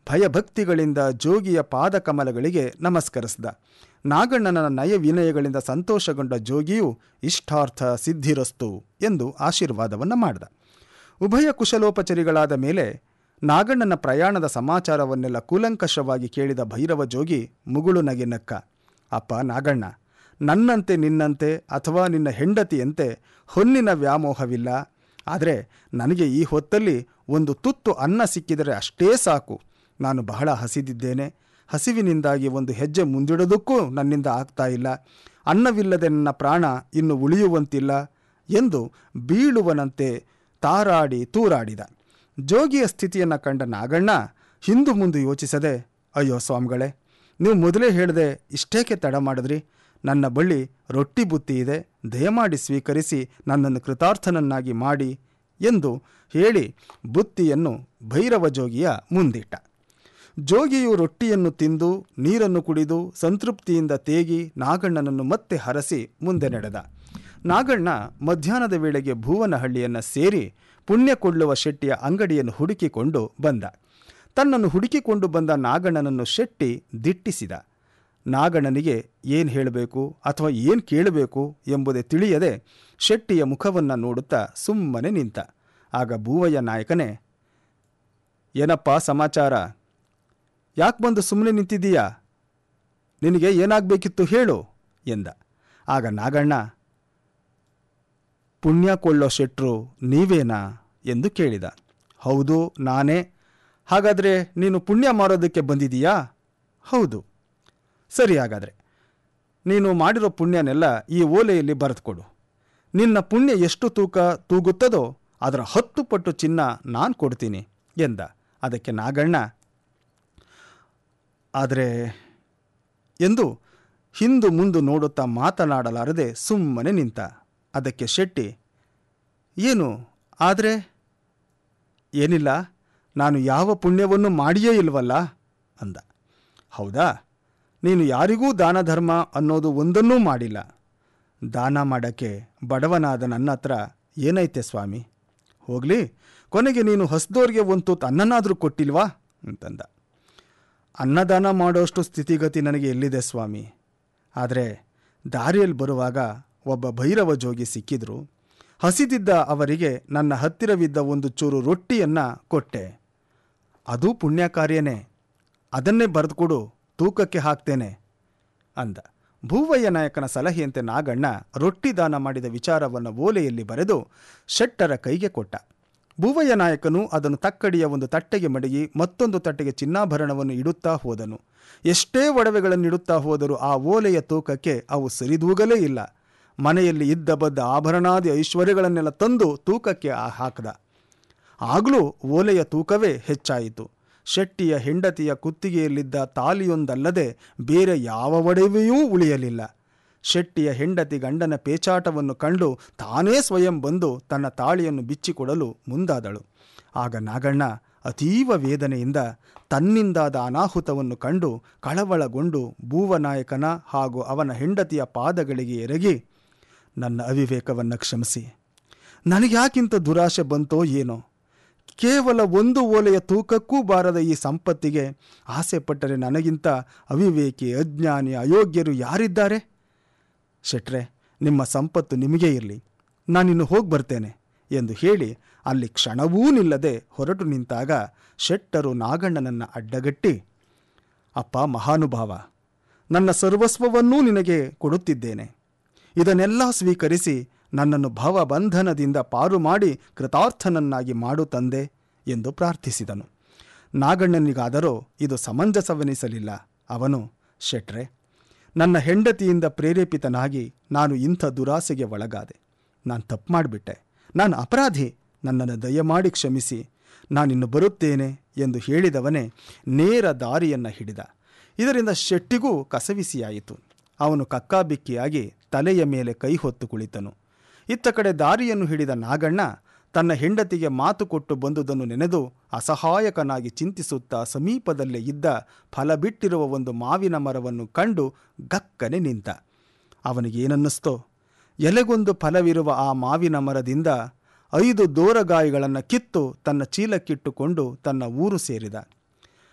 ಭಯಭಕ್ತಿಗಳಿಂದ ಜೋಗಿಯ ಪಾದಕಮಲಗಳಿಗೆ ನಮಸ್ಕರಿಸಿದ ನಾಗಣ್ಣನ ನಯ ವಿನಯಗಳಿಂದ ಸಂತೋಷಗೊಂಡ ಜೋಗಿಯು ಇಷ್ಟಾರ್ಥ ಸಿದ್ಧಿರಸ್ತು ಎಂದು ಆಶೀರ್ವಾದವನ್ನು ಮಾಡಿದ ಉಭಯ ಕುಶಲೋಪಚರಿಗಳಾದ ಮೇಲೆ ನಾಗಣ್ಣನ ಪ್ರಯಾಣದ ಸಮಾಚಾರವನ್ನೆಲ್ಲ ಕೂಲಂಕಷವಾಗಿ ಕೇಳಿದ ಭೈರವ ಜೋಗಿ ಮುಗುಳು ನಗೆ ನಕ್ಕ ಅಪ್ಪ ನಾಗಣ್ಣ ನನ್ನಂತೆ ನಿನ್ನಂತೆ ಅಥವಾ ನಿನ್ನ ಹೆಂಡತಿಯಂತೆ ಹೊನ್ನಿನ ವ್ಯಾಮೋಹವಿಲ್ಲ ಆದರೆ ನನಗೆ ಈ ಹೊತ್ತಲ್ಲಿ ಒಂದು ತುತ್ತು ಅನ್ನ ಸಿಕ್ಕಿದರೆ ಅಷ್ಟೇ ಸಾಕು ನಾನು ಬಹಳ ಹಸಿದಿದ್ದೇನೆ ಹಸಿವಿನಿಂದಾಗಿ ಒಂದು ಹೆಜ್ಜೆ ಮುಂದಿಡೋದಕ್ಕೂ ನನ್ನಿಂದ ಆಗ್ತಾ ಇಲ್ಲ ಅನ್ನವಿಲ್ಲದೆ ನನ್ನ ಪ್ರಾಣ ಇನ್ನು ಉಳಿಯುವಂತಿಲ್ಲ ಎಂದು ಬೀಳುವನಂತೆ ತಾರಾಡಿ ತೂರಾಡಿದ ಜೋಗಿಯ ಸ್ಥಿತಿಯನ್ನು ಕಂಡ ನಾಗಣ್ಣ ಹಿಂದು ಮುಂದೆ ಯೋಚಿಸದೆ ಅಯ್ಯೋ ಸ್ವಾಮಿಗಳೇ ನೀವು ಮೊದಲೇ ಹೇಳಿದೆ ಇಷ್ಟೇಕೆ ತಡ ಮಾಡಿದ್ರಿ ನನ್ನ ಬಳಿ ರೊಟ್ಟಿ ಬುತ್ತಿ ಇದೆ ದಯಮಾಡಿ ಸ್ವೀಕರಿಸಿ ನನ್ನನ್ನು ಕೃತಾರ್ಥನನ್ನಾಗಿ ಮಾಡಿ ಎಂದು ಹೇಳಿ ಬುತ್ತಿಯನ್ನು ಭೈರವ ಜೋಗಿಯ ಮುಂದಿಟ್ಟ ಜೋಗಿಯು ರೊಟ್ಟಿಯನ್ನು ತಿಂದು ನೀರನ್ನು ಕುಡಿದು ಸಂತೃಪ್ತಿಯಿಂದ ತೇಗಿ ನಾಗಣ್ಣನನ್ನು ಮತ್ತೆ ಹರಸಿ ಮುಂದೆ ನಡೆದ ನಾಗಣ್ಣ ಮಧ್ಯಾಹ್ನದ ವೇಳೆಗೆ ಭೂವನಹಳ್ಳಿಯನ್ನು ಸೇರಿ ಪುಣ್ಯ ಕೊಳ್ಳುವ ಶೆಟ್ಟಿಯ ಅಂಗಡಿಯನ್ನು ಹುಡುಕಿಕೊಂಡು ಬಂದ ತನ್ನನ್ನು ಹುಡುಕಿಕೊಂಡು ಬಂದ ನಾಗಣ್ಣನನ್ನು ಶೆಟ್ಟಿ ದಿಟ್ಟಿಸಿದ ನಾಗಣ್ಣನಿಗೆ ಏನು ಹೇಳಬೇಕು ಅಥವಾ ಏನು ಕೇಳಬೇಕು ಎಂಬುದೇ ತಿಳಿಯದೆ ಶೆಟ್ಟಿಯ ಮುಖವನ್ನು ನೋಡುತ್ತಾ ಸುಮ್ಮನೆ ನಿಂತ ಆಗ ಭೂವಯ್ಯ ನಾಯಕನೇ ಏನಪ್ಪ ಸಮಾಚಾರ ಯಾಕೆ ಬಂದು ಸುಮ್ಮನೆ ನಿಂತಿದ್ದೀಯಾ ನಿನಗೆ ಏನಾಗಬೇಕಿತ್ತು ಹೇಳು ಎಂದ ಆಗ ನಾಗಣ್ಣ ಪುಣ್ಯ ಕೊಳ್ಳೋ ಶೆಟ್ರು ನೀವೇನಾ ಎಂದು ಕೇಳಿದ ಹೌದು ನಾನೇ ಹಾಗಾದರೆ ನೀನು ಪುಣ್ಯ ಮಾರೋದಕ್ಕೆ ಬಂದಿದೀಯಾ ಹೌದು ಸರಿ ಹಾಗಾದರೆ ನೀನು ಮಾಡಿರೋ ಪುಣ್ಯನೆಲ್ಲ ಈ ಓಲೆಯಲ್ಲಿ ಬರೆದುಕೊಡು ನಿನ್ನ ಪುಣ್ಯ ಎಷ್ಟು ತೂಕ ತೂಗುತ್ತದೋ ಅದರ ಹತ್ತು ಪಟ್ಟು ಚಿನ್ನ ನಾನು ಕೊಡ್ತೀನಿ ಎಂದ ಅದಕ್ಕೆ ನಾಗಣ್ಣ ಆದರೆ ಎಂದು ಹಿಂದು ಮುಂದು ನೋಡುತ್ತಾ ಮಾತನಾಡಲಾರದೆ ಸುಮ್ಮನೆ ನಿಂತ ಅದಕ್ಕೆ ಶೆಟ್ಟಿ ಏನು ಆದರೆ ಏನಿಲ್ಲ ನಾನು ಯಾವ ಪುಣ್ಯವನ್ನು ಮಾಡಿಯೇ ಇಲ್ವಲ್ಲ ಅಂದ ಹೌದಾ ನೀನು ಯಾರಿಗೂ ದಾನ ಧರ್ಮ ಅನ್ನೋದು ಒಂದನ್ನೂ ಮಾಡಿಲ್ಲ ದಾನ ಮಾಡೋಕ್ಕೆ ಬಡವನಾದ ನನ್ನ ಹತ್ರ ಏನೈತೆ ಸ್ವಾಮಿ ಹೋಗಲಿ ಕೊನೆಗೆ ನೀನು ಹಸ್ದೋರ್ಗೆ ಒಂದು ತುತ್ತು ಅನ್ನನಾದರೂ ಕೊಟ್ಟಿಲ್ವಾ ಅಂತಂದ ಅನ್ನದಾನ ಮಾಡೋಷ್ಟು ಸ್ಥಿತಿಗತಿ ನನಗೆ ಎಲ್ಲಿದೆ ಸ್ವಾಮಿ ಆದರೆ ದಾರಿಯಲ್ಲಿ ಬರುವಾಗ ಒಬ್ಬ ಭೈರವ ಜೋಗಿ ಸಿಕ್ಕಿದ್ರು ಹಸಿದಿದ್ದ ಅವರಿಗೆ ನನ್ನ ಹತ್ತಿರವಿದ್ದ ಒಂದು ಚೂರು ರೊಟ್ಟಿಯನ್ನು ಕೊಟ್ಟೆ ಅದು ಪುಣ್ಯ ಕಾರ್ಯನೇ ಅದನ್ನೇ ಬರೆದುಕೊಡು ತೂಕಕ್ಕೆ ಹಾಕ್ತೇನೆ ಅಂದ ಭೂವಯ್ಯ ನಾಯಕನ ಸಲಹೆಯಂತೆ ನಾಗಣ್ಣ ರೊಟ್ಟಿ ದಾನ ಮಾಡಿದ ವಿಚಾರವನ್ನು ಓಲೆಯಲ್ಲಿ ಬರೆದು ಶೆಟ್ಟರ ಕೈಗೆ ಕೊಟ್ಟ ಭೂವಯ್ಯ ನಾಯಕನು ಅದನ್ನು ತಕ್ಕಡಿಯ ಒಂದು ತಟ್ಟೆಗೆ ಮಡಗಿ ಮತ್ತೊಂದು ತಟ್ಟೆಗೆ ಚಿನ್ನಾಭರಣವನ್ನು ಇಡುತ್ತಾ ಹೋದನು ಎಷ್ಟೇ ಒಡವೆಗಳನ್ನಿಡುತ್ತಾ ಹೋದರೂ ಆ ಓಲೆಯ ತೂಕಕ್ಕೆ ಅವು ಸರಿದೂಗಲೇ ಇಲ್ಲ ಮನೆಯಲ್ಲಿ ಇದ್ದ ಬದ್ದ ಆಭರಣಾದಿ ಐಶ್ವರ್ಯಗಳನ್ನೆಲ್ಲ ತಂದು ತೂಕಕ್ಕೆ ಆ ಹಾಕದ ಆಗಲೂ ಓಲೆಯ ತೂಕವೇ ಹೆಚ್ಚಾಯಿತು ಶೆಟ್ಟಿಯ ಹೆಂಡತಿಯ ಕುತ್ತಿಗೆಯಲ್ಲಿದ್ದ ತಾಲಿಯೊಂದಲ್ಲದೆ ಬೇರೆ ಯಾವ ಒಡವೆಯೂ ಉಳಿಯಲಿಲ್ಲ ಶೆಟ್ಟಿಯ ಹೆಂಡತಿ ಗಂಡನ ಪೇಚಾಟವನ್ನು ಕಂಡು ತಾನೇ ಸ್ವಯಂ ಬಂದು ತನ್ನ ತಾಳಿಯನ್ನು ಬಿಚ್ಚಿಕೊಡಲು ಮುಂದಾದಳು ಆಗ ನಾಗಣ್ಣ ಅತೀವ ವೇದನೆಯಿಂದ ತನ್ನಿಂದಾದ ಅನಾಹುತವನ್ನು ಕಂಡು ಕಳವಳಗೊಂಡು ಭೂವನಾಯಕನ ಹಾಗೂ ಅವನ ಹೆಂಡತಿಯ ಪಾದಗಳಿಗೆ ಎರಗಿ ನನ್ನ ಅವಿವೇಕವನ್ನು ಕ್ಷಮಿಸಿ ನನಗ್ಯಾಕಿಂತ ದುರಾಶೆ ಬಂತೋ ಏನೋ ಕೇವಲ ಒಂದು ಓಲೆಯ ತೂಕಕ್ಕೂ ಬಾರದ ಈ ಸಂಪತ್ತಿಗೆ ಆಸೆ ಪಟ್ಟರೆ ನನಗಿಂತ ಅವಿವೇಕಿ ಅಜ್ಞಾನಿ ಅಯೋಗ್ಯರು ಯಾರಿದ್ದಾರೆ ಶೆಟ್ರೆ ನಿಮ್ಮ ಸಂಪತ್ತು ನಿಮಗೇ ಇರಲಿ ನಾನಿನ್ನು ಹೋಗಿ ಬರ್ತೇನೆ ಎಂದು ಹೇಳಿ ಅಲ್ಲಿ ಕ್ಷಣವೂ ನಿಲ್ಲದೆ ಹೊರಟು ನಿಂತಾಗ ಶೆಟ್ಟರು ನಾಗಣ್ಣನನ್ನು ಅಡ್ಡಗಟ್ಟಿ ಅಪ್ಪ ಮಹಾನುಭಾವ ನನ್ನ ಸರ್ವಸ್ವವನ್ನೂ ನಿನಗೆ ಕೊಡುತ್ತಿದ್ದೇನೆ ಇದನ್ನೆಲ್ಲ ಸ್ವೀಕರಿಸಿ ನನ್ನನ್ನು ಭವಬಂಧನದಿಂದ ಪಾರು ಮಾಡಿ ಕೃತಾರ್ಥನನ್ನಾಗಿ ಮಾಡು ತಂದೆ ಎಂದು ಪ್ರಾರ್ಥಿಸಿದನು ನಾಗಣ್ಣನಿಗಾದರೋ ಇದು ಸಮಂಜಸವೆನಿಸಲಿಲ್ಲ ಅವನು ಶೆಟ್ರೆ ನನ್ನ ಹೆಂಡತಿಯಿಂದ ಪ್ರೇರೇಪಿತನಾಗಿ ನಾನು ಇಂಥ ದುರಾಸೆಗೆ ಒಳಗಾದೆ ನಾನು ತಪ್ಪು ಮಾಡಿಬಿಟ್ಟೆ ನಾನು ಅಪರಾಧಿ ನನ್ನನ್ನು ದಯಮಾಡಿ ಕ್ಷಮಿಸಿ ನಾನಿನ್ನು ಬರುತ್ತೇನೆ ಎಂದು ಹೇಳಿದವನೇ ನೇರ ದಾರಿಯನ್ನು ಹಿಡಿದ ಇದರಿಂದ ಶೆಟ್ಟಿಗೂ ಕಸವಿಸಿಯಾಯಿತು ಅವನು ಕಕ್ಕಾಬಿಕ್ಕಿಯಾಗಿ ತಲೆಯ ಮೇಲೆ ಕೈ ಹೊತ್ತು ಕುಳಿತನು ಇತ್ತ ಕಡೆ ದಾರಿಯನ್ನು ಹಿಡಿದ ನಾಗಣ್ಣ ತನ್ನ ಹೆಂಡತಿಗೆ ಮಾತು ಕೊಟ್ಟು ಬಂದುದನ್ನು ನೆನೆದು ಅಸಹಾಯಕನಾಗಿ ಚಿಂತಿಸುತ್ತಾ ಸಮೀಪದಲ್ಲೇ ಇದ್ದ ಫಲ ಬಿಟ್ಟಿರುವ ಒಂದು ಮಾವಿನ ಮರವನ್ನು ಕಂಡು ಗಕ್ಕನೆ ನಿಂತ ಅವನಿಗೇನನ್ನಿಸ್ತೋ ಎಲೆಗೊಂದು ಫಲವಿರುವ ಆ ಮಾವಿನ ಮರದಿಂದ ಐದು ದೋರಗಾಯಿಗಳನ್ನು ಕಿತ್ತು ತನ್ನ ಚೀಲಕ್ಕಿಟ್ಟುಕೊಂಡು ತನ್ನ ಊರು ಸೇರಿದ